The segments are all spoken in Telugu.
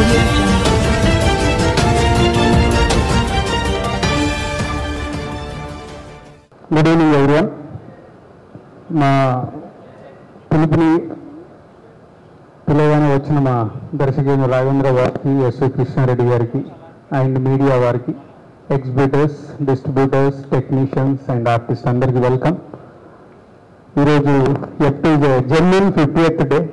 audio jungle. Good evening everyone మా పిలుపుని పిలవగానే వచ్చిన మా దర్శకులు రాఘవేంద్ర వారికి ఎస్వి కృష్ణారెడ్డి గారికి అండ్ మీడియా వారికి exhibitors distributors technicians and artist అందరికీ వెల్కమ్ ఈరోజు ఎఫ్టీజే జెన్యున్ ఫిఫ్టీయత్ డే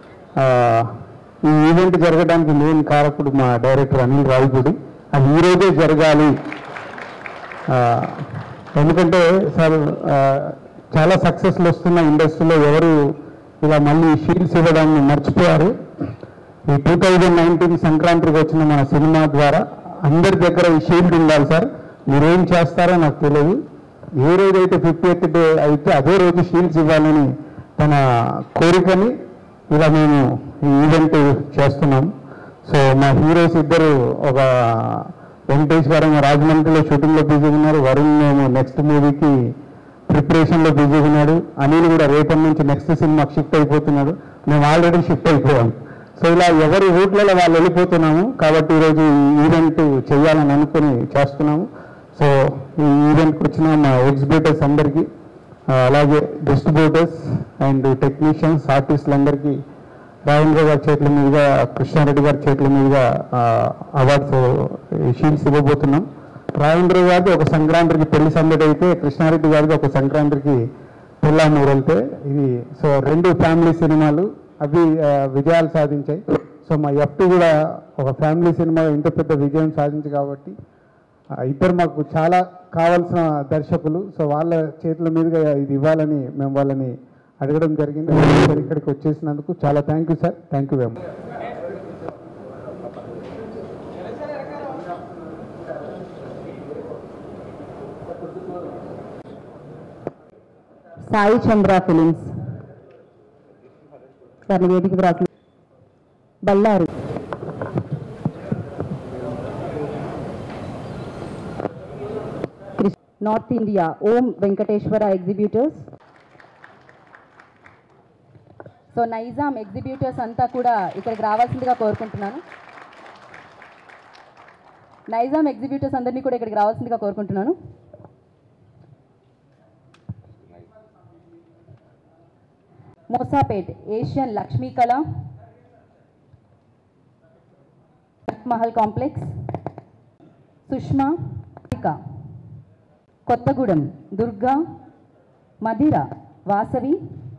ఈ ఈవెంట్ జరగడానికి మెయిన్ కారకుడు మా డైరెక్టర్ అనిల్ రావిపూడి అది ఈరోజే జరగాలి ఆ, ఎందుకంటే సార్ ఆ, చాలా సక్సెస్లు వస్తున్న ఇండస్ట్రీలో ఎవరు ఇలా మళ్ళీ షీల్డ్స్ ఇవ్వడం మర్చిపోయారు ఈ టూ థౌజండ్ నైన్టీన్ సంక్రాంతికి వచ్చిన మన సినిమా ద్వారా అందరి దగ్గర ఈ షీల్డ్ ఉండాలి సార్ మీరేం చేస్తారో నాకు తెలియదు ఏ రోజైతే ఫిఫ్టీ ఎయిత్ డే అయితే అదే రోజు షీల్డ్స్ ఇవ్వాలని తన కోరికని ఇలా మేము ఈ ఈవెంట్ చేస్తున్నాం సో మా హీరోస్ ఇద్దరు ఒక వెంకటేష్ గారు ఏమో రాజమండ్రిలో షూటింగ్లో బిజీగా ఉన్నారు వరుణ్ ఏమో నెక్స్ట్ మూవీకి ప్రిపరేషన్లో బిజీగా ఉన్నాడు అనిల్ కూడా రేపటి నుంచి నెక్స్ట్ సినిమాకి షిఫ్ట్ అయిపోతున్నాడు మేము ఆల్రెడీ షిఫ్ట్ అయిపోయాం సో ఇలా ఎవరి రూట్లలో వాళ్ళు వెళ్ళిపోతున్నాము కాబట్టి ఈరోజు ఈ ఈవెంట్ చేయాలని అనుకుని చేస్తున్నాము సో ఈ ఈవెంట్కి వచ్చిన మా ఎగ్జిబిటర్స్ అందరికీ ఆ, అలాగే డిస్ట్రిబ్యూటర్స్ అండ్ టెక్నీషియన్స్ ఆర్టిస్టులందరికీ రాజేంద్ర గారి చేతుల మీదుగా కృష్ణారెడ్డి గారి చేతుల మీదుగా అవార్డ్స్ షీల్డ్స్ ఇవ్వబోతున్నాం రాజేంద్ర గారిది ఒక సంక్రాంతికి పెళ్లి సందడి అయితే కృష్ణారెడ్డి గారిది ఒక సంక్రాంతికి పిల్లా మూడలితే ఇది సో రెండు ఫ్యామిలీ సినిమాలు అవి ఆ, విజయాలు సాధించాయి సో మా ఎఫ్ కూడా ఒక ఫ్యామిలీ సినిమా ఇంత పెద్ద విజయం సాధించి కాబట్టి ఆ, ఇద్దరు మాకు చాలా కావాల్సిన దర్శకులు సో వాళ్ళ చేతుల మీదుగా ఇది ఇవ్వాలని మేము వాళ్ళని అడగడం జరిగింది సార్ ఇక్కడికి వచ్చేసినందుకు చాలా thank you sir thank you very much Sai Chandra films sir వేదికకు రాసిన బళ్ళారి క్రిస్- north India Om Venkateswara exhibitors so Nizam exhibitors అంతా కూడా ఇక్కడికి రావాల్సిందిగా కోరుకుంటున్నాను నైజాం ఎగ్జిబ్యూటర్స్ అందరినీ కూడా ఇక్కడికి రావాల్సిందిగా కోరుకుంటున్నాను మోసాపేట్ ఏషియన్ లక్ష్మీ కళ మహల్ కాంప్లెక్స్ సుష్మా ఇక కొత్తగూడెం దుర్గా మధిర వాసవి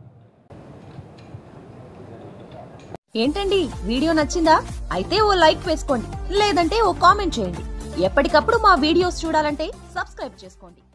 ఏంటండి వీడియో నచ్చిందా అయితే ఓ లైక్ వేసుకోండి లేదంటే ఓ కామెంట్ చేయండి ఎప్పటికప్పుడు మా వీడియోస్ చూడాలంటే సబ్స్క్రైబ్ చేసుకోండి